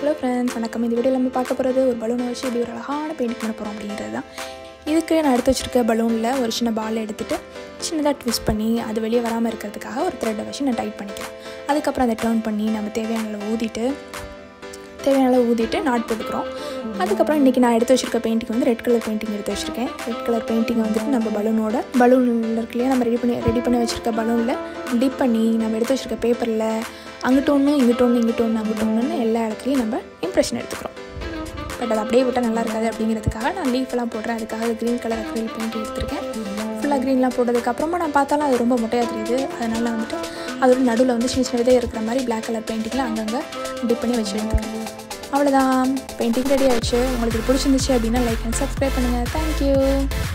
hello friends வணக்கம் இந்த வீடியோவில் நம்ம பார்க்க போகிறது ஒரு பலூனை வச்சு இப்படி ஒரு அழகான பெயிண்டிங் பண்ண போகிறோம் அப்படிங்கிறது தான் இதுக்கு நான் எடுத்து வச்சுருக்க பலூனில் ஒரு சின்ன பால் எடுத்துகிட்டு சின்னதாக ட்விஸ்ட் பண்ணி அது வெளியே வராமல் இருக்கிறதுக்காக ஒரு த்ரெட்டை வச்சு நான் டைட் பண்ணிக்கிறேன் அதுக்கப்புறம் அதை டேர்ன் பண்ணி நம்ம தேவையான அளவு ஊதிட்டு தேவையான அளவு ஊதிட்டு நாட் போட்டுக்கிறோம் அதுக்கப்புறம் இன்றைக்கி நான் எடுத்து வச்சுருக்க பெயிண்டிங் வந்து ரெட் கலர் பெயிண்டிங் எடுத்து வச்சுருக்கேன் ரெட் கலர் பெயிண்டிங்கை வந்துட்டு நம்ம பலூனோட பலூன் இருக்கு இல்லையா நம்ம ரெடி பண்ணி ரெடி பண்ணி வச்சுருக்க பலூனில் டிப் பண்ணி நம்ம எடுத்து வச்சுருக்க பேப்பரில் அங்கிட்ட ஒன்று இங்கிட்ட ஒன்று இங்கிட்ட ஒன்று அங்கிட்ட ஒன்றுன்னு எல்லா இடத்துலையும் நம்ம இம்ப்ரெஷன் எடுத்துக்கிறோம் பட் அது அப்படியே விட்டால் நல்லா இருக்காது அப்படிங்கிறதுக்காக நான் லீஃப் எல்லாம் போடுறேன் அதுக்காக க்ரீன் கலர் அக்ரில் பெயிண்ட் எடுத்திருக்கேன் ஃபுல்லாக க்ரீன்லாம் போட்டதுக்கப்புறமா நான் பார்த்தாலும் அது ரொம்ப மொட்டையாக தெரியுது அதனால் வந்துட்டு அதோட நடுவில் வந்து சின்ன சின்னதே இருக்கிற மாதிரி பிளாக் கலர் பெயிண்டிங்கில் அங்கங்கே டிப் பண்ணி வச்சு எடுத்துக்கிறேன் அவ்வளோதான் பெயிண்டிங் ரெடி ஆயிடுச்சு உங்களுக்கு இது பிடிச்சிருந்துச்சு அப்படின்னா லைக் அண்ட் சப்ஸ்கிரைப் பண்ணுங்கள் தேங்க்யூ